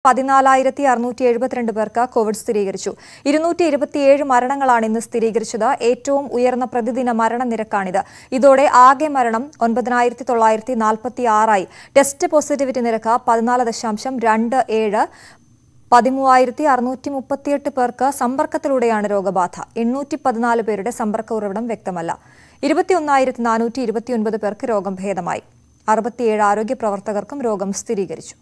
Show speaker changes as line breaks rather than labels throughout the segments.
പതിനാലായിരത്തി അറുന്നൂറ്റി എഴുപത്തിരണ്ട് പേർക്ക് കോവിഡ് സ്ഥിരീകരിച്ചു ഇരുന്നൂറ്റി ഇരുപത്തിയേഴ് മരണങ്ങളാണ് ഇന്ന് സ്ഥിരീകരിച്ചത് ഏറ്റവും ഉയർന്ന പ്രതിദിന മരണനിരക്കാണിത് ഇതോടെ ആകെ മരണം ഒൻപതിനായിരത്തി തൊള്ളായിരത്തി നാൽപ്പത്തി ആറായി ടെസ്റ്റ് പോസിറ്റിവിറ്റി നിരക്ക് പതിനാല് ദശാംശം രണ്ട് ഏഴ് പതിമൂവായിരത്തി അറുന്നൂറ്റി മുപ്പത്തിയെട്ട് പേർക്ക് സമ്പർക്കത്തിലൂടെയാണ് രോഗബാധ എണ്ണൂറ്റി പതിനാല് പേരുടെ സമ്പർക്ക ഉറവിടം വ്യക്തമല്ല ഇരുപത്തിയൊന്നായിരത്തി നാനൂറ്റി ഇരുപത്തിയൊൻപത് പേർക്ക് രോഗം ഭേദമായി അറുപത്തിയേഴ് ആരോഗ്യ പ്രവർത്തകർക്കും രോഗം സ്ഥിരീകരിച്ചു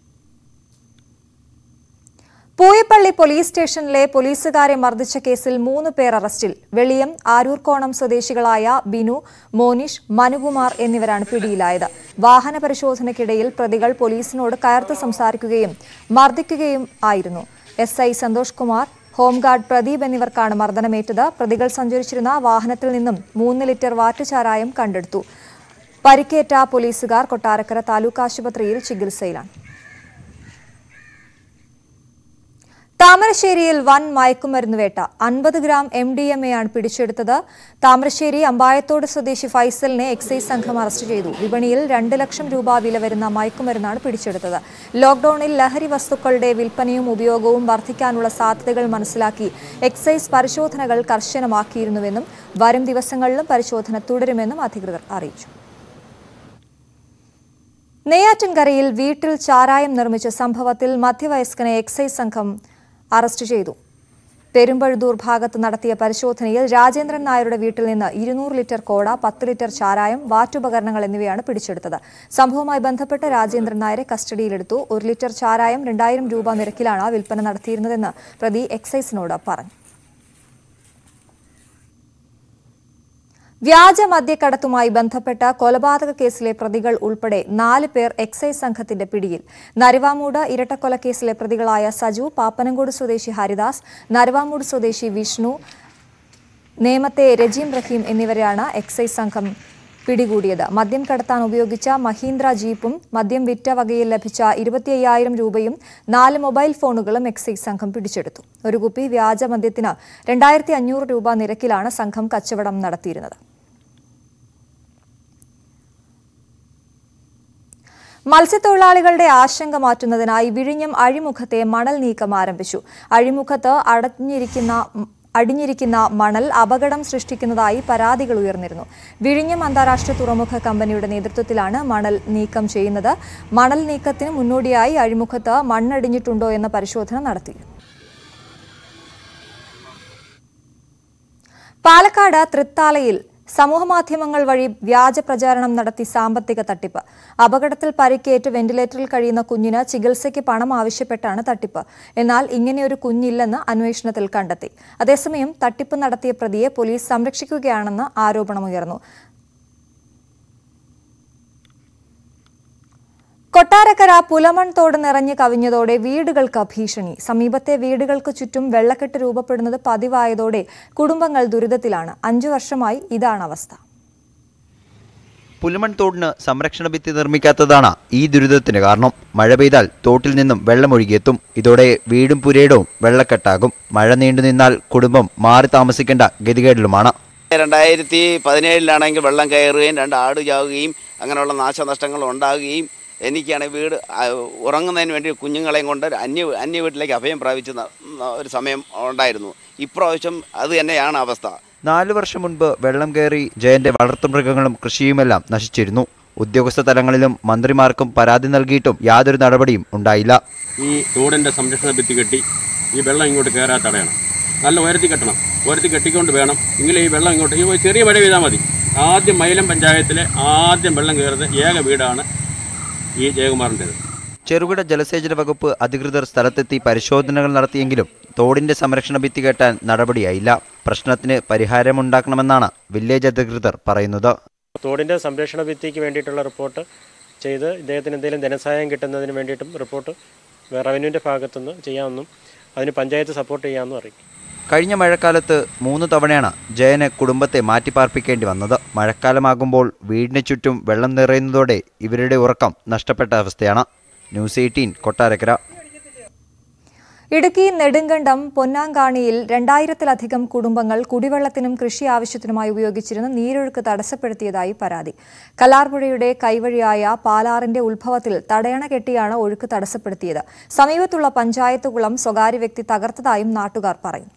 പൂയപ്പള്ളി പോലീസ് സ്റ്റേഷനിലെ പോലീസുകാരെ മർദ്ദിച്ച കേസിൽ മൂന്ന് പേർ അറസ്റ്റിൽ വെളിയം ആരൂർക്കോണം സ്വദേശികളായ ബിനു മോനിഷ് മനുകുമാർ എന്നിവരാണ് പിടിയിലായത് വാഹന പരിശോധനയ്ക്കിടയിൽ പ്രതികൾ പോലീസിനോട് കയർത്ത് സംസാരിക്കുകയും മർദ്ദിക്കുകയും ആയിരുന്നു S I Santhosh Kumar home guard Pradeep എന്നിവർക്കാണ് മർദ്ദനമേറ്റത് പ്രതികൾ സഞ്ചരിച്ചിരുന്ന വാഹനത്തിൽ നിന്നും മൂന്ന് ലിറ്റർ വാറ്റുചാരായം കണ്ടെടുത്തു പരിക്കേറ്റ പോലീസുകാർ കൊട്ടാരക്കര താലൂക്ക് ആശുപത്രിയിൽ ചികിത്സയിലാണ് താമരശ്ശേരിയിൽ വൻ മയക്കുമരുന്ന് വേട്ട അൻപത് gram M D M A ആണ് പിടിച്ചെടുത്തത് താമരശ്ശേരി അമ്പായത്തോട് സ്വദേശി ഫൈസലിനെ എക്സൈസ് സംഘം അറസ്റ്റ് ചെയ്തു വിപണിയിൽ രണ്ട് ലക്ഷം രൂപ വില വരുന്ന മയക്കുമരുന്നാണ് പിടിച്ചെടുത്തത് ലോക്ഡൌണിൽ ലഹരി വസ്തുക്കളുടെ വിൽപ്പനയും ഉപയോഗവും വർദ്ധിക്കാനുള്ള സാധ്യതകൾ മനസ്സിലാക്കി എക്സൈസ് പരിശോധനകൾ കർശനമാക്കിയിരുന്നുവെന്നും വരും ദിവസങ്ങളിലും പരിശോധന തുടരുമെന്നും അധികൃതർ അറിയിച്ചു നെയ്യാറ്റിൻകരയിൽ വീട്ടിൽ ചാരായം നിർമ്മിച്ച സംഭവത്തിൽ മധ്യവയസ്കനെ എക്സൈസ് സംഘം അറസ്റ്റ് ചെയ്തു പെരുമ്പഴുതൂർ ഭാഗത്ത് നടത്തിയ പരിശോധനയിൽ രാജേന്ദ്രൻ നായരുടെ വീട്ടിൽ നിന്ന് ഇരുന്നൂറ് ലിറ്റർ കോട പത്ത് ലിറ്റർ ചാരായം വാറ്റുപകരണങ്ങൾ എന്നിവയാണ് പിടിച്ചെടുത്തത് സംഭവവുമായി ബന്ധപ്പെട്ട് രാജേന്ദ്രൻ നായരെ കസ്റ്റഡിയിലെടുത്തു ഒരു ലിറ്റർ ചാരായം രണ്ടായിരം രൂപ നിരക്കിലാണ് വിൽപ്പന നടത്തിയിരുന്നതെന്ന് പ്രതി എക്സൈസിനോട് പറഞ്ഞു വ്യാജ മദ്യക്കടത്തുമായി ബന്ധപ്പെട്ട കൊലപാതക കേസിലെ പ്രതികൾ ഉൾപ്പെടെ നാല് പേർ എക്സൈസ് സംഘത്തിന്റെ പിടിയിൽ നരുവാമൂട് ഇരട്ടക്കൊലക്കേസിലെ പ്രതികളായ സജു പാപ്പനംകോട് സ്വദേശി ഹരിദാസ് നരുവാമൂട് സ്വദേശി വിഷ്ണു നേമത്തെ രജീം റഹീം എന്നിവരെയാണ് എക്സൈസ് സംഘം പിടികൂടിയത് മദ്യം കടത്താൻ ഉപയോഗിച്ച മഹീന്ദ്ര ജീപ്പും മദ്യം വിറ്റ വകയിൽ ലഭിച്ച ഇരുപത്തി അയ്യായിരം രൂപയും നാല് മൊബൈൽ ഫോണുകളും എക്സൈസ് സംഘം പിടിച്ചെടുത്തു ഒരു കുപ്പി വ്യാജ മദ്യത്തിന് രണ്ടായിരത്തി അഞ്ഞൂറ് രൂപ നിരക്കിലാണ് സംഘം കച്ചവടം നടത്തിയിരുന്നത് മത്സ്യത്തൊഴിലാളികളുടെ ആശങ്ക മാറ്റുന്നതിനായി വിഴിഞ്ഞം അഴിമുഖത്തെ മണൽ നീക്കം ആരംഭിച്ചു അഴിമുഖത്ത് അടഞ്ഞിരിക്കുന്ന അടിഞ്ഞിരിക്കുന്ന മണൽ അപകടം സൃഷ്ടിക്കുന്നതായി പരാതികൾ ഉയർന്നിരുന്നു വിഴിഞ്ഞം അന്താരാഷ്ട്ര തുറമുഖ കമ്പനിയുടെ നേതൃത്വത്തിലാണ് മണൽ നീക്കം ചെയ്യുന്നത് മണൽ നീക്കത്തിന് മുന്നോടിയായി അഴിമുഖത്ത് മണ്ണടിഞ്ഞിട്ടുണ്ടോ എന്ന പരിശോധന നടത്തി പാലക്കാട് തൃത്താലയിൽ സമൂഹമാധ്യമങ്ങൾ വഴി വ്യാജ പ്രചാരണം നടത്തി സാമ്പത്തിക തട്ടിപ്പ് അപകടത്തിൽ പരിക്കേറ്റ് വെന്റിലേറ്ററിൽ കഴിയുന്ന കുഞ്ഞിന് ചികിത്സയ്ക്ക് പണം ആവശ്യപ്പെട്ടാണ് തട്ടിപ്പ് എന്നാൽ ഇങ്ങനെയൊരു കുഞ്ഞില്ലെന്ന് അന്വേഷണത്തിൽ കണ്ടെത്തി അതേസമയം തട്ടിപ്പ് നടത്തിയ പ്രതിയെ പോലീസ് സംരക്ഷിക്കുകയാണെന്ന് ആരോപണമുയർന്നു കൊട്ടാരക്കര പുലമൺ തോട് നിറഞ്ഞു കവിഞ്ഞതോടെ വീടുകൾക്ക് ഭീഷണി സമീപത്തെ വീടുകൾക്ക് ചുറ്റും വെള്ളക്കെട്ട് രൂപപ്പെടുന്നത് പതിവായതോടെ കുടുംബങ്ങൾ ദുരിതത്തിലാണ് അഞ്ചു വർഷമായി ഇതാണ് അവസ്ഥ
പുലമൺ തോടിന് സംരക്ഷണ ഭിത്തി നിർമ്മിക്കാത്തതാണ് ഈ ദുരിതത്തിന് കാരണം മഴ പെയ്താൽ തോട്ടിൽ നിന്നും വെള്ളമൊഴുകിയെത്തും ഇതോടെ വീടും പുരയിടവും വെള്ളക്കെട്ടാകും മഴ നീണ്ടു നിന്നാൽ കുടുംബം മാറി താമസിക്കേണ്ട ഗതികേടിലുമാണ്
രണ്ടായിരത്തി പതിനേഴിലാണെങ്കിൽ വെള്ളം കയറുകയും രണ്ട് ആട് ചാവുകയും അങ്ങനെയുള്ള നാശനഷ്ടങ്ങൾ ഉണ്ടാകുകയും എനിക്കാണെങ്കിൽ വീട് ആ, ഉറങ്ങുന്നതിന് വേണ്ടി കുഞ്ഞുങ്ങളെയും കൊണ്ട് അന്യ അന്യ വീട്ടിലേക്ക് അഭയം പ്രാപിച്ച ന- ന- ഒരു സമയം ഉണ്ടായിരുന്നു ഇപ്രാവശ്യം അത് തന്നെയാണ് അവസ്ഥ
നാലു വർഷം മുൻപ് വെള്ളം കയറി ജയന്റെ വളർത്തുമൃഗങ്ങളും കൃഷിയുമെല്ലാം നശിച്ചിരുന്നു ഉദ്യോഗസ്ഥ തലങ്ങളിലും മന്ത്രിമാർക്കും പരാതി നൽകിയിട്ടും യാതൊരു നടപടിയും ഉണ്ടായില്ല
ഈ തോടിൻ്റെ സംരക്ഷണ ഭിത്തി കെട്ടി ഈ വെള്ളം ഇങ്ങോട്ട് കയറാതെ തടയണം നല്ല ഉയർത്തി കെട്ടണം ഉയർത്തി കെട്ടിക്കൊണ്ട് വേണം എങ്കിലേ ഈ വെള്ളം ഇങ്ങോട്ട് ഈ ഒരു ചെറിയ മഴ പെയ്താൽ മതി ആദ്യം മൈലം പഞ്ചായത്തിലെ ആദ്യം വെള്ളം കയറുന്ന ഏക വീടാണ് ഈ ജയകുമാറിൻ്റേത്
ചെറുകിട ജലസേചന വകുപ്പ് അധികൃതർ സ്ഥലത്തെത്തി പരിശോധനകൾ നടത്തിയെങ്കിലും തോടിന്റെ സംരക്ഷണ ഭിത്തി കെട്ടാൻ നടപടിയായില്ല പ്രശ്നത്തിന് പരിഹാരമുണ്ടാക്കണമെന്നാണ് വില്ലേജ് അധികൃതർ പറയുന്നത്
തോടിൻ്റെ സംരക്ഷണ ഭിത്തിക്ക് വേണ്ടിയിട്ടുള്ള റിപ്പോർട്ട് ചെയ്ത് ഇദ്ദേഹത്തിന് എന്തെങ്കിലും ധനസഹായം കിട്ടുന്നതിന് വേണ്ടിയിട്ടും റിപ്പോർട്ട് റവന്യൂവിൻ്റെ ഭാഗത്തുനിന്ന് ചെയ്യാമെന്നും അതിന് പഞ്ചായത്ത് സപ്പോർട്ട് ചെയ്യാമെന്നും അറിയിക്കും
കഴിഞ്ഞ മഴക്കാലത്ത് മൂന്ന് തവണയാണ് ജയന് കുടുംബത്തെ മാറ്റിപ്പാർപ്പിക്കേണ്ടി വന്നത് മഴക്കാലമാകുമ്പോൾ വീടിന് ചുറ്റും വെള്ളം നിറയുന്നതോടെ ഇവരുടെ ഉറക്കം നഷ്ടപ്പെട്ട അവസ്ഥയാണ് ന്യൂസ് എയ്റ്റീൻ കൊട്ടാരക്കര
ഇടുക്കി നെടുങ്കണ്ടം പൊന്നാങ്കാണിയിൽ രണ്ടായിരത്തിലധികം കുടുംബങ്ങൾ കുടിവെള്ളത്തിനും കൃഷി ആവശ്യത്തിനുമായി ഉപയോഗിച്ചിരുന്ന നീരൊഴുക്ക് തടസ്സപ്പെടുത്തിയതായി പരാതി കല്ലാർപുഴയുടെ കൈവഴിയായ പാലാറിന്റെ ഉത്ഭവത്തിൽ തടയണ കെട്ടിയാണ് ഒഴുക്ക് തടസ്സപ്പെടുത്തിയത് സമീപത്തുള്ള പഞ്ചായത്ത് കുളം സ്വകാര്യ വ്യക്തി തകർത്തതായും നാട്ടുകാർ പറയുന്നു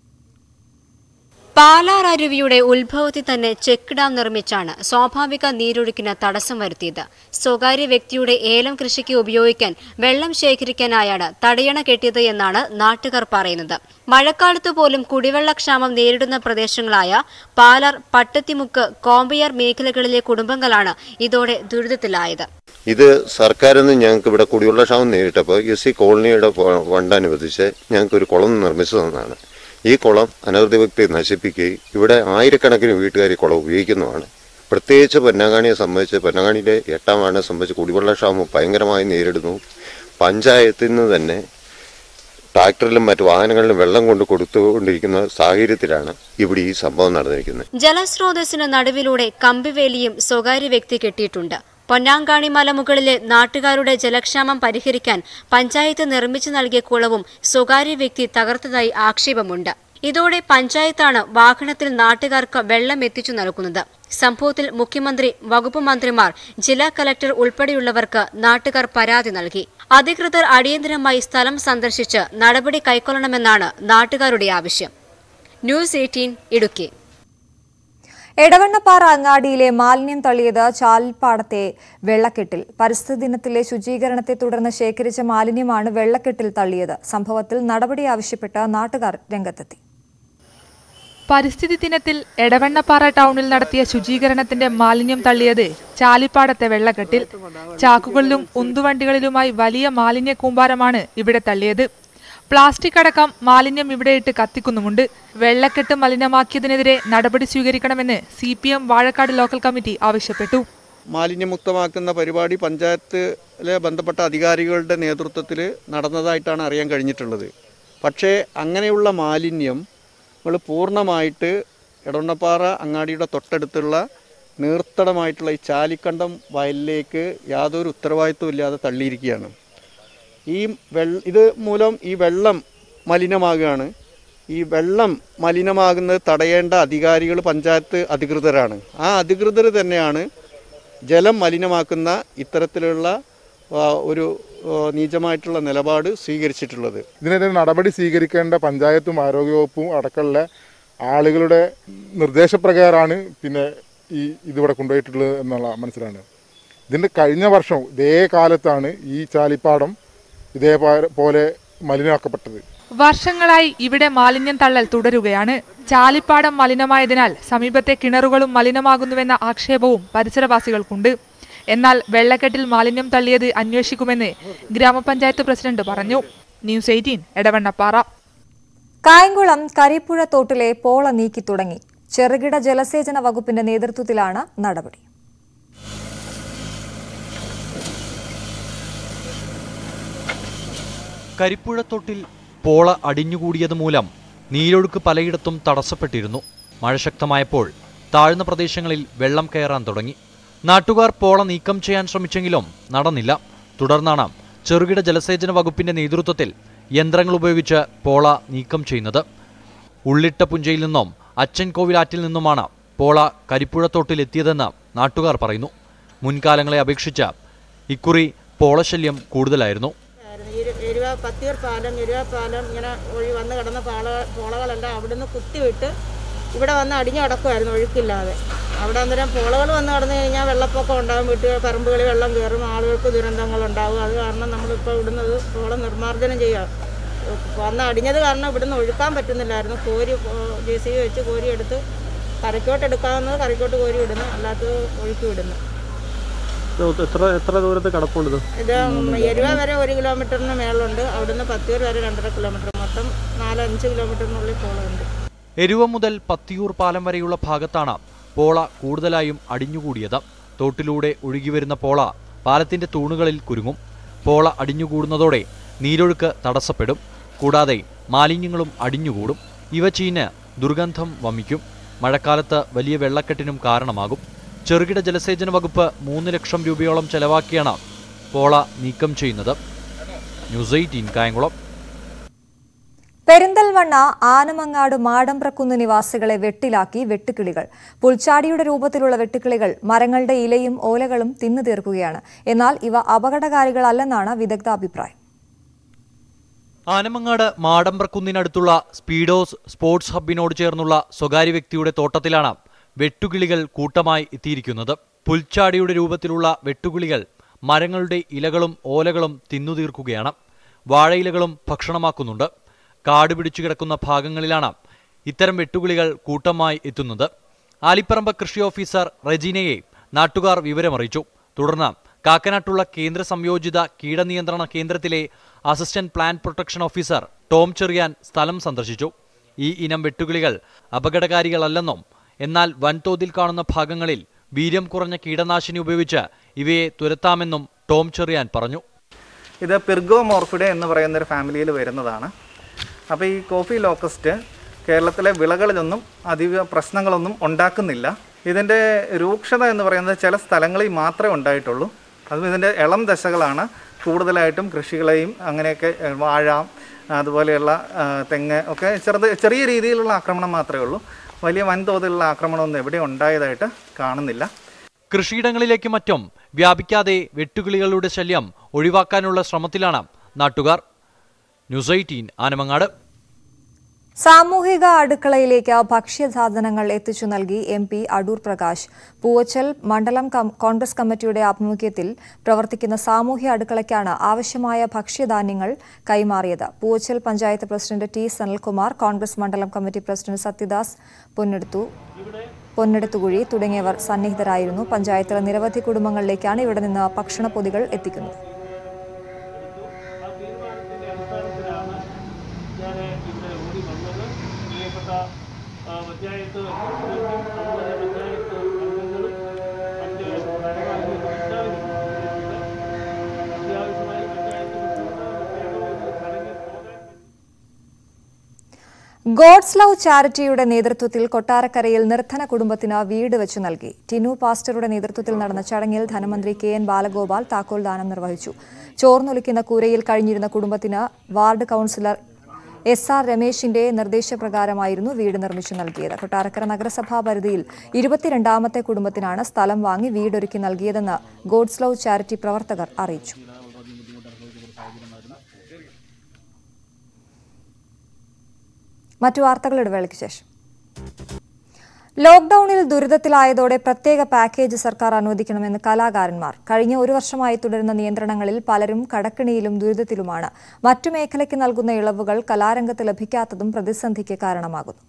പാലാർ അരുവിയുടെ ഉത്ഭവത്തിൽ തന്നെ ചെക്ക് ഡാം നിർമ്മിച്ചാണ് സ്വാഭാവിക നീരൊഴുക്കിന് തടസ്സം വരുത്തിയത് സ്വകാര്യ വ്യക്തിയുടെ ഏലം കൃഷിക്ക് ഉപയോഗിക്കാൻ വെള്ളം ശേഖരിക്കാനായാണ് തടയണ കെട്ടിയത് എന്നാണ് നാട്ടുകാർ പറയുന്നത് മഴക്കാലത്ത് പോലും കുടിവെള്ളക്ഷാമം നേരിടുന്ന പ്രദേശങ്ങളായ പാലാർ പട്ടത്തിമുക്ക് കോമ്പയാർ മേഖലകളിലെ കുടുംബങ്ങളാണ് ഇതോടെ ദുരിതത്തിലായത്
ഇത് സർക്കാരിൽ നിന്ന് ഞങ്ങൾക്ക് ഇവിടെ കുടിവെള്ള ക്ഷാമം നേരിട്ടപ്പോൾ എസ് സി കോളനിയുടെ ഫ- ഫണ്ട് അനുവദിച്ച് ഞങ്ങൾക്ക് ഒരു കുളം നിർമ്മിച്ചു തന്നതാണ് ഈ കുളം അനധികൃത വ്യക്തി നശിപ്പിക്കുകയും ഇവിടെ ആയിരക്കണക്കിന് വീട്ടുകാർ ഈ കുളം ഉപയോഗിക്കുന്നതാണ് പ്രത്യേകിച്ച് പൊന്നാങ്ങാണിയെ സംബന്ധിച്ച് പൊന്നാങ്ങാണിയിലെ എട്ടാം വാർഡിനെ സംബന്ധിച്ച് കുടിവെള്ള ക്ഷാമം ഭയങ്കരമായി നേരിടുന്നു പഞ്ചായത്തിൽ നിന്ന് തന്നെ ട്രാക്ടറിലും മറ്റു വാഹനങ്ങളിലും വെള്ളം കൊണ്ട് കൊടുത്തുകൊണ്ടിരിക്കുന്ന സാഹചര്യത്തിലാണ് ഇവിടെ ഈ സംഭവം നടന്നിരിക്കുന്നത്
ജലസ്രോതസ്സിന് നടുവിലൂടെ കമ്പിവേലിയും സ്വകാര്യ വ്യക്തി കെട്ടിയിട്ടുണ്ട് പൊന്നാങ്കാണി മലമുകളിലെ നാട്ടുകാരുടെ ജലക്ഷാമം പരിഹരിക്കാൻ പഞ്ചായത്ത് നിർമ്മിച്ചു നൽകിയ കുളവും സ്വകാര്യ വ്യക്തി തകർത്തതായി ആക്ഷേപമുണ്ട് ഇതോടെ പഞ്ചായത്താണ് വാഹനത്തിൽ നാട്ടുകാർക്ക് വെള്ളം എത്തിച്ചു നൽകുന്നത് സംഭവത്തിൽ മുഖ്യമന്ത്രി വകുപ്പ് മന്ത്രിമാർ ജില്ലാ കലക്ടർ ഉൾപ്പെടെയുള്ളവർക്ക് നാട്ടുകാർ പരാതി നൽകി അധികൃതർ അടിയന്തരമായി സ്ഥലം സന്ദർശിച്ച് നടപടി കൈക്കൊള്ളണമെന്നാണ് നാട്ടുകാരുടെ ആവശ്യം ന്യൂസ് എയ്റ്റീൻ ഇടുക്കി
എടവണ്ണപ്പാറ അങ്ങാടിയിലെ മാലിന്യം തള്ളിയത് ചാൽപ്പാടത്തെ വെള്ളക്കെട്ടിൽ പരിസ്ഥിതി ദിനത്തിലെ ശുചീകരണത്തെ തുടർന്ന് ശേഖരിച്ച മാലിന്യമാണ് വെള്ളക്കെട്ടിൽ തള്ളിയത് സംഭവത്തിൽ നടപടി ആവശ്യപ്പെട്ട് നാട്ടുകാർ രംഗത്തെത്തി
പരിസ്ഥിതി ദിനത്തിൽ എടവണ്ണപ്പാറ ടൗണിൽ നടത്തിയ ശുചീകരണത്തിന്റെ മാലിന്യം തള്ളിയത് ചാലിപ്പാടത്തെ വെള്ളക്കെട്ടിൽ ചാക്കുകളിലും ഉന്തുവണ്ടികളിലുമായി വലിയ മാലിന്യ കൂമ്പാരമാണ് ഇവിടെ തള്ളിയത് പ്ലാസ്റ്റിക് അടക്കം മാലിന്യം ഇവിടെയിട്ട് കത്തിക്കുന്നുമുണ്ട് വെള്ളക്കെട്ട് മലിനമാക്കിയതിനെതിരെ നടപടി സ്വീകരിക്കണമെന്ന് C P M Vazhakkad local committee ആവശ്യപ്പെട്ടു
മാലിന്യമുക്തമാക്കുന്ന പരിപാടി പഞ്ചായത്തിലെ ബന്ധപ്പെട്ട അധികാരികളുടെ നേതൃത്വത്തിൽ നടന്നതായിട്ടാണ് അറിയാൻ കഴിഞ്ഞിട്ടുള്ളത് പക്ഷേ അങ്ങനെയുള്ള മാലിന്യം നമ്മൾ പൂർണ്ണമായിട്ട് എടവണ്ണപ്പാറ അങ്ങാടിയുടെ തൊട്ടടുത്തുള്ള നീർത്തടമായിട്ടുള്ള ഈ ചാലിക്കണ്ടം വയലിലേക്ക് യാതൊരു ഉത്തരവാദിത്വം ഇല്ലാതെ തള്ളിയിരിക്കുകയാണ് ഈ വെള്ള ഇത് മൂലം ഈ വെള്ളം മലിനമാകുകയാണ് ഈ വെള്ളം മലിനമാകുന്നത് തടയേണ്ട അധികാരികൾ പഞ്ചായത്ത് അധികൃതരാണ് ആ അധികൃതർ തന്നെയാണ് ജലം മലിനമാക്കുന്ന ഇത്തരത്തിലുള്ള ആ, ഒരു ആ, നീചമായിട്ടുള്ള നിലപാട് സ്വീകരിച്ചിട്ടുള്ളത്
ഇതിനെതിരെ നടപടി സ്വീകരിക്കേണ്ട പഞ്ചായത്തും ആരോഗ്യവകുപ്പും അടക്കമുള്ള ആളുകളുടെ നിർദ്ദേശപ്രകാരമാണ് പിന്നെ ഈ ഇതിവിടെ കൊണ്ടുപോയിട്ടുള്ളത് എന്നുള്ള മനസ്സിലാണ് ഇതിൻ്റെ കഴിഞ്ഞ വർഷം ഇതേ കാലത്താണ് ഈ ചാലിപ്പാടം ഇതേപോലെ മലിനമാക്കപ്പെട്ടത്
വർഷങ്ങളായി ഇവിടെ മാലിന്യം തള്ളൽ തുടരുകയാണ് ചാലിപ്പാടം മലിനമായതിനാൽ സമീപത്തെ കിണറുകളും മലിനമാകുന്നുവെന്ന ആക്ഷേപവും പരിസരവാസികൾക്കുണ്ട് എന്നാൽ വെള്ളക്കെട്ടിൽ മാലിന്യം തള്ളിയത് അന്വേഷിക്കുമെന്ന് ഗ്രാമപഞ്ചായത്ത് പ്രസിഡന്റ് പറഞ്ഞു ന്യൂസ് എയ്റ്റീൻ എടവണ്ണപ്പാറ
കായംകുളം കരിപ്പുഴ തോട്ടിലെ പോള നീക്കി തുടങ്ങി ചെറുകിട ജലസേചന വകുപ്പിന്റെ നേതൃത്വത്തിലാണ് നടപടി
കരിപ്പുഴത്തൊട്ടിൽ പോള അടിഞ്ഞുകൂടിയത് മൂലം നീരൊഴുക്ക് പലയിടത്തും തടസ്സപ്പെട്ടിരുന്നു മഴ ശക്തമായപ്പോൾ താഴ്ന്ന പ്രദേശങ്ങളിൽ വെള്ളം കയറാൻ തുടങ്ങി നാട്ടുകാർ പോള നീക്കം ചെയ്യാൻ ശ്രമിച്ചെങ്കിലും നടന്നില്ല തുടർന്നാണ് ചെറുകിട ജലസേചന വകുപ്പിന്റെ നേതൃത്വത്തിൽ യന്ത്രങ്ങൾ ഉപയോഗിച്ച് പോള നീക്കം ചെയ്യുന്നത് ഉള്ളിട്ട പുഞ്ചയിൽ നിന്നും അച്ചൻകോവിലാറ്റിൽ നിന്നുമാണ് പോള കരിപ്പുഴത്തോട്ടിൽ എത്തിയതെന്ന് നാട്ടുകാർ പറയുന്നു മുൻകാലങ്ങളെ അപേക്ഷിച്ച് ഇക്കുറി പോളശല്യം കൂടുതലായിരുന്നു
ഇരു- എരുവ പത്തിയൂർ പാലം എരുവ പാലം ഇങ്ങനെ ഒഴി വന്ന് കിടന്ന പാള പോളകളെല്ലാം അവിടുന്ന് കുത്തിവിട്ട് ഇവിടെ വന്ന് അടിഞ്ഞു കിടക്കുമായിരുന്നു ഒഴുക്കില്ലാതെ അവിടെ അന്നേരം പോളകൾ വന്ന് കിടന്നു കഴിഞ്ഞാൽ വെള്ളപ്പൊക്കം ഉണ്ടാകും വീട്ടുകൾ പറമ്പുകളിൽ വെള്ളം കയറും ആളുകൾക്ക് ദുരന്തങ്ങൾ ഉണ്ടാകും അത് കാരണം നമ്മളിപ്പോൾ ഇവിടുന്ന് ഇത് പോള നിർമ്മാർജ്ജനം ചെയ്യുക വന്ന് അടിഞ്ഞത് കാരണം ഇവിടുന്ന് ഒഴുക്കാൻ പറ്റുന്നില്ലായിരുന്നു കോരി ജെ സി ബി വെച്ച് കോരി എടുത്ത് കരയ്ക്കോട്ട് എടുക്കാവുന്നത് കരയ്ക്കോട്ട് കോരി വിടുന്നു അല്ലാത്തത് ഒഴുക്കി വിടുന്നു
എത്ര എത്ര ദൂരത്ത് കിടപ്പുണ്ട്
ഇത് എരുവ വരെ ഒരു കിലോമീറ്ററിന് മേളുണ്ട് അവിടുന്ന് പത്തിയൂർ വരെ രണ്ടര കിലോമീറ്റർ മൊത്തം നാലഞ്ച് കിലോമീറ്ററിനുള്ളിൽ പോളുണ്ട്
എരുവ മുതൽ പത്തിയൂർ പാലം വരെയുള്ള ഭാഗത്താണ് പോള കൂടുതലായും അടിഞ്ഞുകൂടിയത് തോട്ടിലൂടെ ഒഴുകിവരുന്ന പോള പാലത്തിന്റെ തൂണുകളിൽ കുരുങ്ങും പോള അടിഞ്ഞുകൂടുന്നതോടെ നീരൊഴുക്ക് തടസ്സപ്പെടും കൂടാതെ മാലിന്യങ്ങളും അടിഞ്ഞുകൂടും ഇവ ചീഞ്ഞ് ദുർഗന്ധം വമിക്കും മഴക്കാലത്ത് വലിയ വെള്ളക്കെട്ടിനും കാരണമാകും ചെറുകിട ജലസേചന വകുപ്പ് മൂന്ന് ലക്ഷം രൂപയോളം ചെലവാക്കിയാണ് പോള നീക്കം ചെയ്യുന്നത് ന്യൂസ് എയ്റ്റീൻ കായംകുളം
പെരിന്തൽമണ്ണ ആനമങ്ങാട് മാടമ്പ്രക്കുന്ന് നിവാസികളെ വെട്ടിലാക്കി വെട്ടുകിളികൾ പുൽച്ചാടിയുടെ രൂപത്തിലുള്ള വെട്ടുകിളികൾ മരങ്ങളുടെ ഇലയും ഓലകളും തിന്നു തീർക്കുകയാണ് എന്നാൽ ഇവ അപകടകാരികളല്ലെന്നാണ് വിദഗ്ധാഭിപ്രായം
ആനമങ്ങാട് മാടമ്പ്രക്കുന്നിനടുത്തുള്ള സ്പീഡോസ് സ്പോർട്സ് ഹബിനോട് ചേർന്നുള്ള സ്വകാര്യ വ്യക്തിയുടെ തോട്ടത്തിലാണ് വെട്ടുകിളികൾ കൂട്ടമായി എത്തിയിരിക്കുന്നത് പുൽച്ചാടിയുടെ രൂപത്തിലുള്ള വെട്ടുകിളികൾ മരങ്ങളുടെ ഇലകളും ഓലകളും തിന്നുതീർക്കുകയാണ് വാഴയിലകളും ഭക്ഷണമാക്കുന്നുണ്ട് കാട് പിടിച്ചു കിടക്കുന്ന ഭാഗങ്ങളിലാണ് ഇത്തരം വെട്ടുകിളികൾ കൂട്ടമായി എത്തുന്നത് ആലിപ്പറമ്പ് കൃഷി ഓഫീസർ റെജിനയെ നാട്ടുകാർ വിവരമറിയിച്ചു തുടർന്ന് കാക്കനാട്ടുള്ള കേന്ദ്ര സംയോജിത കീടനിയന്ത്രണ കേന്ദ്രത്തിലെ assistant plant protection officer Tom Cherian സ്ഥലം സന്ദർശിച്ചു ഈ ഇനം വെട്ടുകിളികൾ അപകടകാരികളല്ലെന്നും എന്നാൽ വൻതോതിൽ കാണുന്ന ഭാഗങ്ങളിൽ വീര്യം കുറഞ്ഞ കീടനാശിനി ഉപയോഗിച്ച് ഇവയെ തുരത്താമെന്നും ടോം ചെറിയാൻ പറഞ്ഞു
ഇത് പിർഗോമോർഫിഡെ എന്ന് പറയുന്ന ഒരു ഫാമിലിയിൽ വരുന്നതാണ് അപ്പോൾ ഈ കോഫി ലോക്കസ്റ്റ് കേരളത്തിലെ വിളകളിലൊന്നും അധിക പ്രശ്നങ്ങളൊന്നും ഉണ്ടാക്കുന്നില്ല ഇതിൻ്റെ രൂക്ഷത എന്ന് പറയുന്നത് ചില സ്ഥലങ്ങളിൽ മാത്രമേ ഉണ്ടായിട്ടുള്ളൂ അതും ഇതിൻ്റെ ഇളം ദശകളാണ് കൂടുതലായിട്ടും കൃഷികളെയും അങ്ങനെയൊക്കെ ഏഹ്, വാഴ അതുപോലെയുള്ള ആ, തെങ്ങ് ഒക്കെ ചെറുത് ചെറിയ രീതിയിലുള്ള ആക്രമണം മാത്രമേ ഉള്ളൂ വലിയ വൻതോതിലുള്ള ആക്രമണമൊന്നും എവിടെ ഉണ്ടായതായിട്ട് കാണുന്നില്ല
കൃഷിയിടങ്ങളിലേക്ക് മറ്റും വ്യാപിക്കാതെ വെട്ടുകിളികളുടെ ശല്യം ഒഴിവാക്കാനുള്ള ശ്രമത്തിലാണ് നാട്ടുകാർ ന്യൂസ് എയ്റ്റീൻ ആനമങ്ങാട്
സാമൂഹിക അടുക്കളയിലേക്ക് ഭക്ഷ്യസാധനങ്ങൾ എത്തിച്ചു നൽകി എം പി അടൂർ പ്രകാശ് പൂവച്ചൽ മണ്ഡലം കം- കോൺഗ്രസ് കമ്മിറ്റിയുടെ ആഭിമുഖ്യത്തിൽ പ്രവർത്തിക്കുന്ന സാമൂഹ്യ അടുക്കളയ്ക്കാണ് ആവശ്യമായ ഭക്ഷ്യധാന്യങ്ങൾ കൈമാറിയത് പൂവച്ചൽ പഞ്ചായത്ത് പ്രസിഡന്റ് ടി സനൽകുമാർ കോൺഗ്രസ് മണ്ഡലം കമ്മിറ്റി പ്രസിഡന്റ് സത്യദാസ് പൊന്നെടുത്തു പൊന്നെടുത്തുകുഴി തുടങ്ങിയവർ സന്നിഹിതരായിരുന്നു പഞ്ചായത്തിലെ നിരവധി കുടുംബങ്ങളിലേക്കാണ് ഇവിടെ നിന്ന് ഭക്ഷണപ്പൊതികൾ എത്തിക്കുന്നത് ഗോഡ്സ് ലവ് ചാരിറ്റിയുടെ നേതൃത്വത്തിൽ കൊട്ടാരക്കരയിൽ നിർധന കുടുംബത്തിന് വീട് വെച്ചു നൽകി ടിനു പാസ്റ്ററുടെ നേതൃത്വത്തിൽ നടന്ന ചടങ്ങിൽ ധനമന്ത്രി കെ എൻ ബാലഗോപാൽ താക്കോൽ ദാനം നിർവഹിച്ചു ചോർന്നൊലിക്കുന്ന കൂരയിൽ കഴിഞ്ഞിരുന്ന കുടുംബത്തിന് വാർഡ് കൌൺസിലർ എസ് ആർ രമേശിന്റെ നിർദ്ദേശപ്രകാരമായിരുന്നു വീട് നിർമ്മിച്ചു നൽകിയത് കൊട്ടാരക്കര നഗരസഭാ പരിധിയിൽ ഇരുപത്തിരണ്ടാമത്തെ കുടുംബത്തിനാണ് സ്ഥലം വാങ്ങി വീടൊരുക്കി നൽകിയതെന്ന് ഗോഡ്സ് ലവ് ചാരിറ്റി പ്രവർത്തകർ അറിയിച്ചു മറ്റു വാർത്തകളുടെ വേളയ്ക്ക് ശേഷം ലോക്ഡൌണിൽ ദുരിതത്തിലായതോടെ പ്രത്യേക പാക്കേജ് സർക്കാർ അനുവദിക്കണമെന്ന് കലാകാരന്മാർ കഴിഞ്ഞ ഒരു വർഷമായി തുടരുന്ന നിയന്ത്രണങ്ങളിൽ പലരും കടക്കിണിയിലും ദുരിതത്തിലുമാണ് മറ്റു മേഖലയ്ക്ക് നൽകുന്ന ഇളവുകൾ കലാരംഗത്ത് ലഭിക്കാത്തതും പ്രതിസന്ധിക്ക് കാരണമാകുന്നു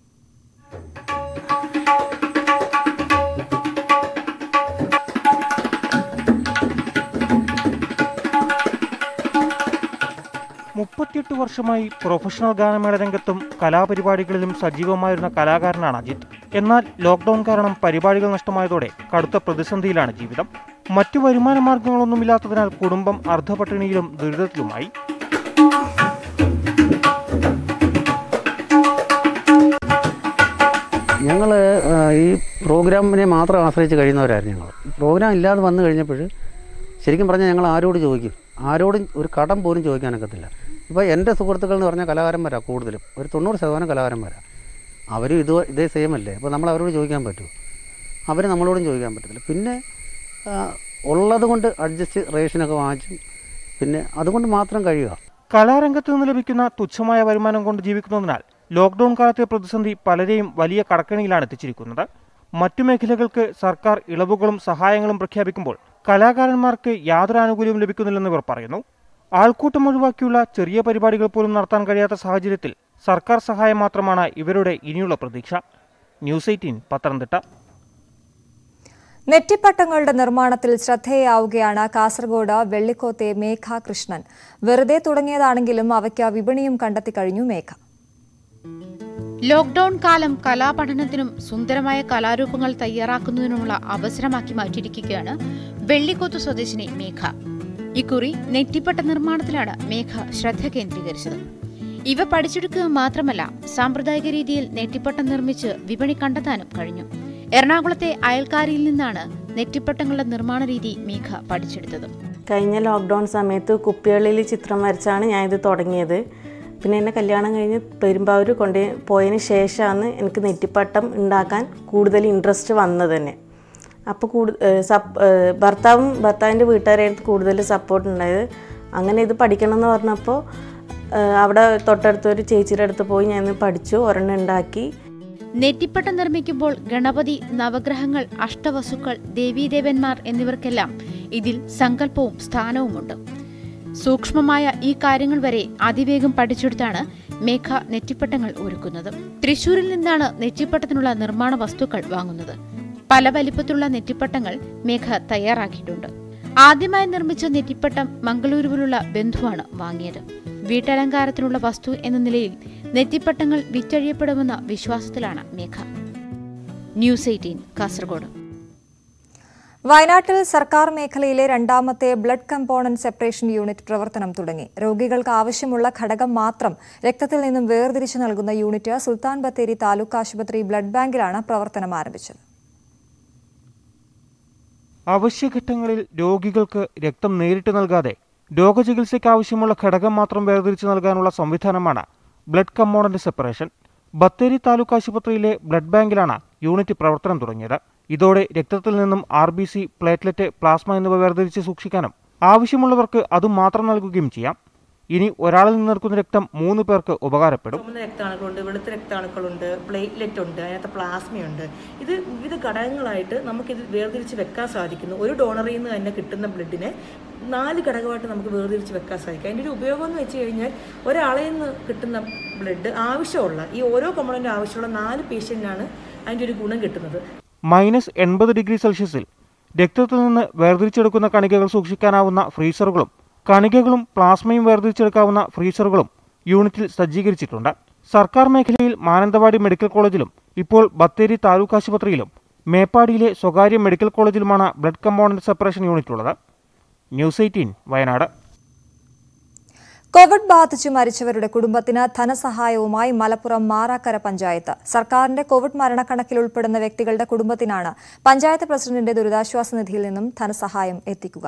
മുപ്പത്തിയെട്ട് വർഷമായി പ്രൊഫഷണൽ ഗാനമേള രംഗത്തും കലാപരിപാടികളിലും സജീവമായിരുന്ന കലാകാരനാണ് അജിത്ത് എന്നാൽ ലോക്ക്ഡൌൺ കാരണം പരിപാടികൾ നഷ്ടമായതോടെ കടുത്ത പ്രതിസന്ധിയിലാണ് ജീവിതം മറ്റു വരുമാന മാർഗങ്ങളൊന്നുമില്ലാത്തതിനാൽ കുടുംബം അർദ്ധപട്ടിണിയിലും ദുരിതത്തിലുമായി
ഞങ്ങൾ ഈ പ്രോഗ്രാമിനെ മാത്രം ആശ്രയിച്ച് കഴിയുന്നവരായിരുന്നു ഞങ്ങൾ പ്രോഗ്രാം ഇല്ലാതെ വന്നു കഴിഞ്ഞപ്പോൾ ശരിക്കും പറഞ്ഞാൽ ഞങ്ങൾ ആരോട് ചോദിക്കും ആരോടും ഒരു കടം പോലും ചോദിക്കാനൊക്കത്തില്ല ഇപ്പോൾ എൻ്റെ സുഹൃത്തുക്കൾ എന്ന് പറഞ്ഞാൽ കലാകാരന്മാരാണ് കൂടുതലും ഒരു തൊണ്ണൂറ് ശതമാനം കലാകാരന്മാരാണ് അവരും ഇത് ഇതേ സെയിം അല്ലേ അപ്പോൾ നമ്മൾ അവരോട് ചോദിക്കാൻ പറ്റുമോ അവർ നമ്മളോടും ചോദിക്കാൻ പറ്റത്തില്ല പിന്നെ ആ, ഉള്ളത് കൊണ്ട് അഡ്ജസ്റ്റ് റേഷനൊക്കെ വാങ്ങിച്ചും പിന്നെ അതുകൊണ്ട് മാത്രം കഴിയുക
കലാരംഗത്ത് നിന്ന് ലഭിക്കുന്ന തുച്ഛമായ വരുമാനം കൊണ്ട് ജീവിക്കുന്നതിനാൽ ലോക്ക്ഡൌൺ കാലത്തെ പ്രതിസന്ധി പലരെയും വലിയ കടക്കണിയിലാണ് എത്തിച്ചിരിക്കുന്നത് മറ്റു മേഖലകൾക്ക് സർക്കാർ ഇളവുകളും സഹായങ്ങളും പ്രഖ്യാപിക്കുമ്പോൾ കലാകാരന്മാർക്ക് യാതൊരു ആനുകൂല്യവും ലഭിക്കുന്നില്ലെന്ന് ഇവർ പറയുന്നു ആൾക്കൂട്ടം ഒഴിവാക്കിയുള്ള ചെറിയ പരിപാടികൾ പോലും നടത്താൻ കഴിയാത്ത സാഹചര്യത്തിൽ സർക്കാർ സഹായം മാത്രമാണ് ഇവരുടെ ഇനിയുള്ള പ്രതീക്ഷ ന്യൂസ് എയ്റ്റീൻ പത്തനംതിട്ട
നെറ്റിപ്പട്ടങ്ങളുടെ നിർമ്മാണത്തിൽ ശ്രദ്ധേയാവുകയാണ് കാസർഗോഡ് വെള്ളിക്കോത്തെ മേഘ കൃഷ്ണൻ വെറുതെ തുടങ്ങിയതാണെങ്കിലും അവയ്ക്ക് വിപണിയും കണ്ടെത്തി കഴിഞ്ഞു മേഘ
ലോക്ക്ഡൌൺ കാലം കലാപഠനത്തിനും സുന്ദരമായ കലാരൂപങ്ങൾ തയ്യാറാക്കുന്നതിനുമുള്ള അവസരമാക്കി മാറ്റിയിരിക്കുകയാണ് വെള്ളിക്കോത്ത് സ്വദേശിനി മേഘ ഇക്കുറി നെറ്റിപ്പട്ട നിർമ്മാണത്തിലാണ് മേഘ ശ്രദ്ധ കേന്ദ്രീകരിച്ചത് ഇവ പഠിച്ചെടുക്കുക മാത്രമല്ല സാമ്പ്രദായിക രീതിയിൽ നെറ്റിപ്പട്ടം നിർമ്മിച്ച് വിപണി കണ്ടെത്താനും കഴിഞ്ഞു എറണാകുളത്തെ അയൽക്കാരിയിൽ നിന്നാണ് നെറ്റിപ്പട്ടങ്ങളുടെ നിർമ്മാണ രീതി മേഘ പഠിച്ചെടുത്തത്
കഴിഞ്ഞ ലോക്ക്ഡൗൺ സമയത്ത് കുപ്പികളിൽ ചിത്രം വരച്ചാണ് ഞാൻ ഇത് തുടങ്ങിയത് പിന്നെ എന്നെ കല്യാണം കഴിഞ്ഞ് പെരുമ്പാവൂർ കൊണ്ട് പോയതിന് ശേഷമാണ് എനിക്ക് നെറ്റിപ്പട്ടം ഉണ്ടാക്കാൻ കൂടുതൽ ഇൻട്രസ്റ്റ് വന്നത് തന്നെ അപ്പോൾ കൂടു ഏഹ് സപ്പ് ഏഹ് ഭർത്താവും ഭർത്താവിൻ്റെ വീട്ടുകാരായിട്ട് കൂടുതൽ സപ്പോർട്ട് ഉണ്ടായത് അങ്ങനെ ഇത് പഠിക്കണം എന്ന് പറഞ്ഞപ്പോൾ ഏഹ് അവിടെ തൊട്ടടുത്ത ഒരു ചേച്ചിയുടെ അടുത്ത് പോയി ഞാൻ പഠിച്ചു ഒരെണ്ണം ഉണ്ടാക്കി
നെറ്റിപ്പട്ടം നിർമ്മിക്കുമ്പോൾ ഗണപതി നവഗ്രഹങ്ങൾ അഷ്ടവസുക്കൾ ദേവീദേവന്മാർ എന്നിവർക്കെല്ലാം ഇതിൽ സങ്കല്പവും സ്ഥാനവുമുണ്ട് സൂക്ഷ്മമായ ഈ കാര്യങ്ങൾ വരെ അതിവേഗം പഠിച്ചെടുത്താണ് മേഘ നെറ്റിപ്പട്ടങ്ങൾ ഒരുക്കുന്നത് തൃശൂരിൽ നിന്നാണ് നെറ്റിപ്പട്ടത്തിനുള്ള നിർമ്മാണ വസ്തുക്കൾ വാങ്ങുന്നത് പല വലിപ്പത്തിലുള്ള നെറ്റിപ്പട്ടങ്ങൾ മേഘ തയ്യാറാക്കിയിട്ടുണ്ട് ആദ്യമായി നിർമ്മിച്ച നെറ്റിപ്പട്ടം മംഗളൂരുവിലുള്ള ബന്ധുവാണ് വാങ്ങിയത് വീട്ടലങ്കാരത്തിനുള്ള വസ്തു എന്ന നിലയിൽ നെറ്റിപ്പട്ടങ്ങൾ വിറ്റഴിയപ്പെടുമെന്ന വിശ്വാസത്തിലാണ് മേഘ ന്യൂസ് എയ്റ്റീൻ കാസർഗോഡ്
വയനാട്ടിൽ സർക്കാർ മേഖലയിലെ രണ്ടാമത്തെ ബ്ലഡ് കമ്പോണന്റ് സെപ്പറേഷൻ യൂണിറ്റ് പ്രവർത്തനം തുടങ്ങി രോഗികൾക്ക് ആവശ്യമുള്ള ഘടകം മാത്രം രക്തത്തിൽ നിന്നും വേർതിരിച്ചു നൽകുന്ന യൂണിറ്റ് സുൽത്താൻ ബത്തേരി താലൂക്ക് ആശുപത്രി ബ്ലഡ് ബാങ്കിലാണ് പ്രവർത്തനം ആരംഭിച്ചത്
അവശ്യഘട്ടങ്ങളിൽ രോഗികൾക്ക് രക്തം നേരിട്ട് നൽകാതെ രോഗചികിത്സയ്ക്ക് ആവശ്യമുള്ള ഘടകം മാത്രം വേർതിരിച്ചു നൽകാനുള്ള സംവിധാനമാണ് blood component separation Bathery taluk ആശുപത്രിയിലെ ബ്ലഡ് ബാങ്കിലാണ് യൂണിറ്റ് പ്രവർത്തനം തുടങ്ങിയത് ഇതോടെ രക്തത്തിൽ നിന്നും R B C platelet plasma എന്നിവ വേർതിരിച്ച് സൂക്ഷിക്കാനും ആവശ്യമുള്ളവർക്ക് അതും മാത്രം നൽകുകയും ചെയ്യാം ഇനി ഒരാളിൽ നിന്നെടുക്കുന്ന രക്തം മൂന്ന് പേർക്ക് ഉപകാരപ്പെടും
ചുമന്ന രക്താണുക്കളുണ്ട് വെളുത്ത രക്താണുക്കളുണ്ട് പ്ലേറ്റ്ലെറ്റ് ഉണ്ട് അതിനകത്ത് പ്ലാസ്മയുണ്ട് ഇത് വിവിധ ഘടകങ്ങളായിട്ട് നമുക്കിത് വേർതിരിച്ച് വെക്കാൻ സാധിക്കുന്നു ഒരു ഡോണറിൽ നിന്ന് തന്നെ കിട്ടുന്ന ബ്ലഡിനെ നാല് ഘടകമായിട്ട് നമുക്ക് വേർതിരിച്ച് വെക്കാൻ സാധിക്കും അതിൻ്റെ ഒരു ഉപയോഗം എന്ന് വെച്ച് കഴിഞ്ഞാൽ ഒരാളിൽ നിന്ന് കിട്ടുന്ന ബ്ലഡ് ആവശ്യമുള്ള ഈ ഓരോ കമ്പണൻ്റ് ആവശ്യമുള്ള നാല് പേഷ്യൻറ്റിനാണ് അതിൻ്റെ ഒരു ഗുണം കിട്ടുന്നത്
മൈനസ് എൺപത് ഡിഗ്രി സെൽഷ്യസിൽ രക്തത്തിൽ നിന്ന് വേർതിരിച്ചെടുക്കുന്ന കണികകൾ സൂക്ഷിക്കാനാവുന്ന ഫ്രീസറുകളും കണികകളും പ്ലാസ്മയും വേർതിരിച്ചെടുക്കാവുന്ന ഫ്രീസറുകളും യൂണിറ്റിൽ സജ്ജീകരിച്ചിട്ടുണ്ട് സർക്കാർ മേഖലയിൽ മാനന്തവാടി മെഡിക്കൽ കോളേജിലും ഇപ്പോൾ ബത്തേരി താലൂക്ക് ആശുപത്രിയിലും മേപ്പാടിയിലെ സ്വകാര്യ മെഡിക്കൽ കോളേജിലുമാണ് ബ്ലഡ് കമ്പോണന്റ് സെപ്പറേഷൻ യൂണിറ്റ് ഉള്ളത് ന്യൂസ് എയ്റ്റീൻ വയനാട്
കോവിഡ് ബാധിച്ചു മരിച്ചവരുടെ കുടുംബത്തിന് ധനസഹായവുമായി മലപ്പുറം മാറാക്കര പഞ്ചായത്ത് സർക്കാരിന്റെ കോവിഡ് മരണക്കണക്കിൽ ഉൾപ്പെടുന്ന വ്യക്തികളുടെ കുടുംബത്തിനാണ് പഞ്ചായത്ത് പ്രസിഡന്റിന്റെ ദുരിതാശ്വാസ നിധിയിൽ നിന്നും ധനസഹായം എത്തിക്കുക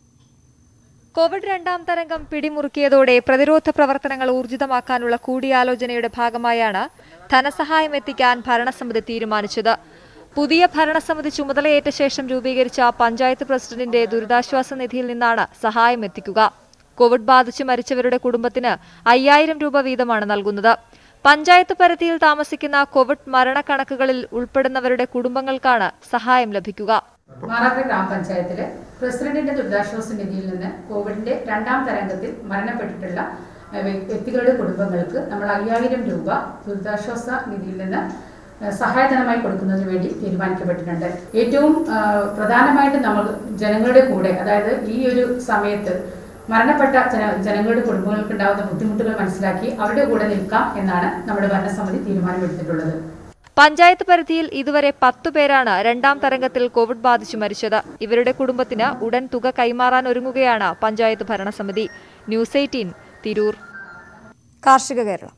കോവിഡ് രണ്ടാം തരംഗം പിടിമുറുക്കിയതോടെ പ്രതിരോധ പ്രവർത്തനങ്ങൾ ഊർജിതമാക്കാനുള്ള കൂടിയാലോചനയുടെ ഭാഗമായാണ് ധനസഹായം എത്തിക്കാൻ ഭരണസമിതി തീരുമാനിച്ചത് പുതിയ ഭരണസമിതി ചുമതലയേറ്റ ശേഷം രൂപീകരിച്ച പഞ്ചായത്ത് പ്രസിഡന്റിന്റെ ദുരിതാശ്വാസ നിധിയിൽ നിന്നാണ് സഹായം എത്തിക്കുക കോവിഡ് ബാധിച്ച് മരിച്ചവരുടെ കുടുംബത്തിന് അയ്യായിരം രൂപ വീതമാണ് നൽകുന്നത് പഞ്ചായത്ത് പരിധിയിൽ താമസിക്കുന്ന കോവിഡ് മരണക്കണക്കുകളിൽ ഉൾപ്പെടുന്നവരുടെ കുടുംബങ്ങൾക്കാണ് സഹായം ലഭിക്കുക
മാറാക്കര ഗ്രാമപഞ്ചായത്തിലെ പ്രസിഡന്റിന്റെ ദുരിതാശ്വാസ നിധിയിൽ നിന്ന് കോവിഡിന്റെ രണ്ടാം തരംഗത്തിൽ മരണപ്പെട്ടിട്ടുള്ള ഏഹ്, വ്യ- വ്യക്തികളുടെ കുടുംബങ്ങൾക്ക് നമ്മൾ അയ്യായിരം രൂപ ദുരിതാശ്വാസ നിധിയിൽ നിന്ന് ഏഹ്, സഹായധനമായി കൊടുക്കുന്നതിന് വേണ്ടി തീരുമാനിക്കപ്പെട്ടിട്ടുണ്ട് ഏറ്റവും ആഹ്, പ്രധാനമായിട്ട് നമ്മൾ ജനങ്ങളുടെ കൂടെ അതായത് ഈ ഒരു സമയത്ത് മരണപ്പെട്ട ജന ജനങ്ങളുടെ കുടുംബങ്ങൾക്ക് ഉണ്ടാകുന്ന ബുദ്ധിമുട്ടുകൾ മനസ്സിലാക്കി അവരുടെ കൂടെ നിൽക്കാം എന്നാണ് നമ്മുടെ ഭരണസമിതി തീരുമാനമെടുത്തിട്ടുള്ളത്
പഞ്ചായത്ത് പരിധിയിൽ ഇതുവരെ പത്തു പേരാണ് രണ്ടാം തരംഗത്തിൽ കോവിഡ് ബാധിച്ചു മരിച്ചത് ഇവരുടെ കുടുംബത്തിന് ഉടൻ തുക കൈമാറാൻ ഒരുങ്ങുകയാണ് പഞ്ചായത്ത് ഭരണസമിതി ന്യൂസ് എയ്റ്റീൻ തിരൂർ കാർഷിക കേരളം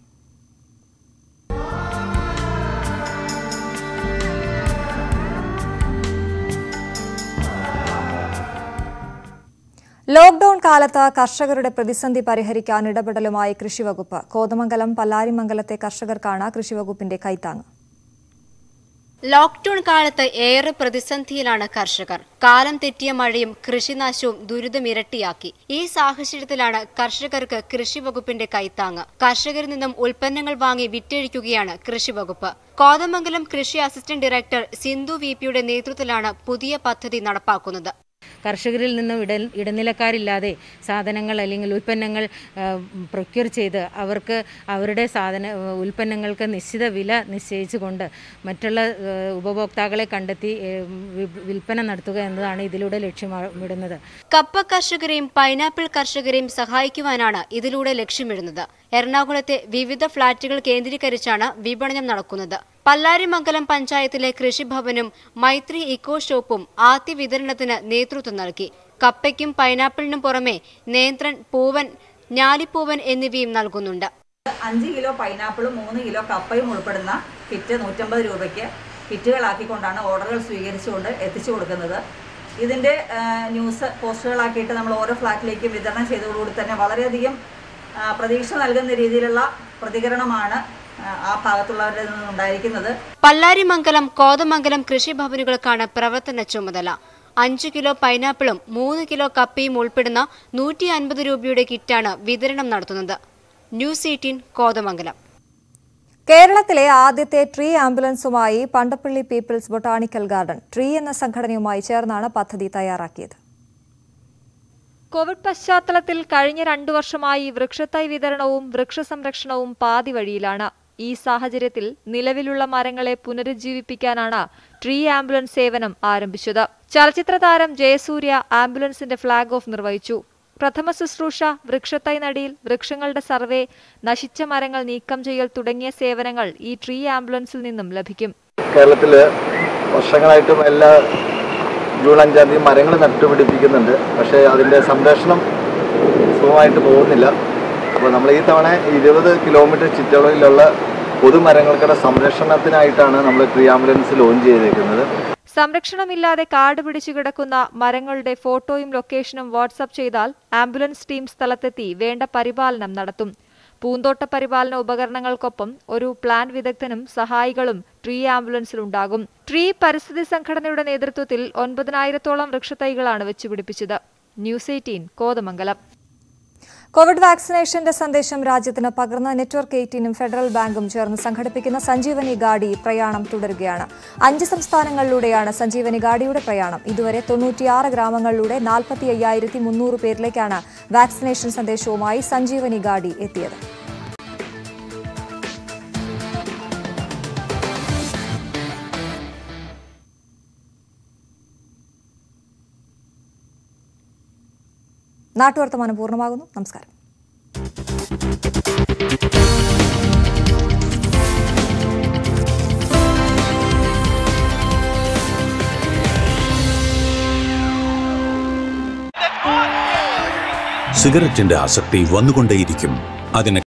ലോക്ഡൌൺ കാലത്ത് കർഷകരുടെ പ്രതിസന്ധി പരിഹരിക്കാൻ ഇടപെടലുമായി കൃഷിവകുപ്പ് കോതമംഗലം പല്ലാരിമംഗലത്തെ കർഷകർക്കാണ് കൃഷിവകുപ്പിന്റെ കൈത്താങ്ങ്
ലോക്ഡൌൺ കാലത്ത് ഏറെ പ്രതിസന്ധിയിലാണ് കർഷകർ കാലം തെറ്റിയ മഴയും കൃഷിനാശവും ദുരിതമിരട്ടിയാക്കി ഈ സാഹചര്യത്തിലാണ് കർഷകർക്ക് കൃഷി വകുപ്പിന്റെ കൈത്താങ്ങ് കർഷകരിൽ നിന്നും ഉൽപ്പന്നങ്ങൾ വാങ്ങി വിറ്റഴിക്കുകയാണ് കൃഷി വകുപ്പ് കോതമംഗലം കൃഷി അസിസ്റ്റന്റ് ഡയറക്ടർ സിന്ധു വി പിയുടെ നേതൃത്വത്തിലാണ് പുതിയ പദ്ധതി നടപ്പാക്കുന്നത്
കർഷകരിൽ നിന്നും ഇട ഇടനിലക്കാരില്ലാതെ സാധനങ്ങൾ അല്ലെങ്കിൽ ഉൽപ്പന്നങ്ങൾ പ്രൊക്യൂർ ചെയ്ത് അവർക്ക് അവരുടെ സാധന ഉൽപ്പന്നങ്ങൾക്ക് നിശ്ചിത വില നിശ്ചയിച്ചുകൊണ്ട് മറ്റുള്ള ഏഹ്, ഉപഭോക്താക്കളെ കണ്ടെത്തി ഏഹ്, വി- വിൽപ്പന നടത്തുക എന്നതാണ് ഇതിലൂടെ ലക്ഷ്യമിടുന്നത്
കപ്പ കർഷകരെയും പൈനാപ്പിൾ കർഷകരെയും സഹായിക്കുവാനാണ് ഇതിലൂടെ ലക്ഷ്യമിടുന്നത് എറണാകുളത്തെ വിവിധ ഫ്ളാറ്റുകൾ കേന്ദ്രീകരിച്ചാണ് വിപണനം നടക്കുന്നത് പല്ലാരിമംഗലം പഞ്ചായത്തിലെ കൃഷിഭവനും മൈത്രി ഇക്കോ ഷോപ്പും ആദ്യ വിതരണത്തിന് നേതൃത്വം നൽകി കപ്പയ്ക്കും പൈനാപ്പിളിനും പുറമെ നേന്ത്രൻ പൂവൻ ഞാലിപ്പൂവൻ എന്നിവയും നൽകുന്നുണ്ട്
അഞ്ച് കിലോ പൈനാപ്പിളും മൂന്ന് കിലോ കപ്പയും ഉൾപ്പെടുന്ന കിറ്റ് നൂറ്റമ്പത് രൂപയ്ക്ക് കിറ്റുകളാക്കിക്കൊണ്ടാണ് ഓർഡറുകൾ സ്വീകരിച്ചുകൊണ്ട് എത്തിച്ചു കൊടുക്കുന്നത് ഇതിൻ്റെ ന്യൂസ് പോസ്റ്ററുകളാക്കിയിട്ട് നമ്മൾ ഓരോ ഫ്ലാറ്റിലേക്കും വിതരണം ചെയ്തതോടുകൂടി തന്നെ വളരെയധികം ആ, പ്രതീക്ഷ നൽകുന്ന രീതിയിലുള്ള പ്രതികരണമാണ് ആ, ആ ഭാഗത്തുള്ളവരിൽ നിന്നുണ്ടായിരിക്കുന്നത്
പല്ലാരിമംഗലം കോതമംഗലം കൃഷിഭവനുകൾക്കാണ് പ്രവർത്തന ചുമതല അഞ്ചു കിലോ പൈനാപ്പിളും മൂന്ന് കിലോ കപ്പിയും ഉൾപ്പെടുന്ന നൂറ്റി അൻപത് രൂപയുടെ കിറ്റാണ് വിതരണം നടത്തുന്നത് ന്യൂസ് എയ്റ്റീൻ കോതമംഗലം
കേരളത്തിലെ ആദ്യത്തെ ട്രീ ആംബുലൻസുമായി Pandappilly people's botanical garden tree എന്ന സംഘടനയുമായി ചേർന്നാണ് പദ്ധതി തയ്യാറാക്കിയത്
കോവിഡ് പശ്ചാത്തലത്തിൽ കഴിഞ്ഞ രണ്ടു വർഷമായി വൃക്ഷത്തൈ വിതരണവും വൃക്ഷസംരക്ഷണവും പാതി വഴിയിലാണ് ഈ സാഹചര്യത്തിൽ നിലവിലുള്ള മരങ്ങളെ പുനരുജ്ജീവിപ്പിക്കാനാണ് ട്രീ ആംബുലൻസ് സേവനം ആരംഭിച്ചത് ചലച്ചിത്ര താരം ജയസൂര്യ ആംബുലൻസിന്റെ ഫ്ളാഗ് ഓഫ് നിർവഹിച്ചു പ്രഥമ ശുശ്രൂഷ വൃക്ഷത്തൈ നടിയിൽ വൃക്ഷങ്ങളുടെ സർവേ നശിച്ച മരങ്ങൾ നീക്കം ചെയ്യൽ തുടങ്ങിയ സേവനങ്ങൾ ഈ ട്രീ ആംബുലൻസിൽ നിന്നും ലഭിക്കും
കേരളത്തിൽ വർഷങ്ങളായിട്ടും എല്ലാ ജൂൺ അഞ്ചാം തീയതി മരങ്ങൾ നട്ടുപിടിപ്പിക്കുന്നുണ്ട് പക്ഷേ അതിൻ്റെ സംരക്ഷണം സുഖമായിട്ട് പോകുന്നില്ല അപ്പോൾ നമ്മൾ ഈ തവണ ഇരുപത് കിലോമീറ്റർ ചുറ്റളവിലുള്ള പൊതുമരങ്ങൾക്കുടെ സംരക്ഷണത്തിനായിട്ടാണ് നമ്മൾ ട്രീ ആംബുലൻസ് ലോഞ്ച് ചെയ്തേക്കുന്നത്
സംരക്ഷണമില്ലാതെ കാട് പിടിച്ചു കിടക്കുന്ന മരങ്ങളുടെ ഫോട്ടോയും ലൊക്കേഷനും വാട്സപ്പ് ചെയ്താൽ ആംബുലൻസ് ടീം സ്ഥലത്തെത്തി വേണ്ട പരിപാലനം നടത്തും പൂന്തോട്ട പരിപാലന ഉപകരണങ്ങൾക്കൊപ്പം ഒരു പ്ലാൻ വിദഗ്ധനും സഹായികളും ട്രീ ആംബുലൻസിലുണ്ടാകും ട്രീ പരിസ്ഥിതി സംഘടനയുടെ നേതൃത്വത്തിൽ ഒൻപതിനായിരത്തോളം വൃക്ഷത്തൈകളാണ് വെച്ചുപിടിപ്പിച്ചത് ന്യൂസ് എയ്റ്റീൻ കോതമംഗലം
കോവിഡ് വാക്സിനേഷന്റെ സന്ദേശം രാജ്യത്തിന് പകർന്ന് നെറ്റ്വർക്ക് എയ്റ്റീനും ഫെഡറൽ ബാങ്കും ചേർന്ന് സംഘടിപ്പിക്കുന്ന സഞ്ജീവനി ഗാഡി പ്രയാണം തുടരുകയാണ് അഞ്ച് സംസ്ഥാനങ്ങളിലൂടെയാണ് സഞ്ജീവനി ഗാഡിയുടെ പ്രയാണം ഇതുവരെ തൊണ്ണൂറ്റിയാറ് ഗ്രാമങ്ങളിലൂടെ നാൽപ്പത്തി അയ്യായിരത്തി മുന്നൂറ് പേരിലേക്കാണ് വാക്സിനേഷൻ സന്ദേശവുമായി സഞ്ജീവനി ഗാഡി എത്തിയത് നാട്ടുവർത്തമാനം പൂർണ്ണമാകുന്നു നമസ്കാരം
സിഗരറ്റിന്റെ ആസക്തി വന്നുകൊണ്ടേയിരിക്കും അതിന്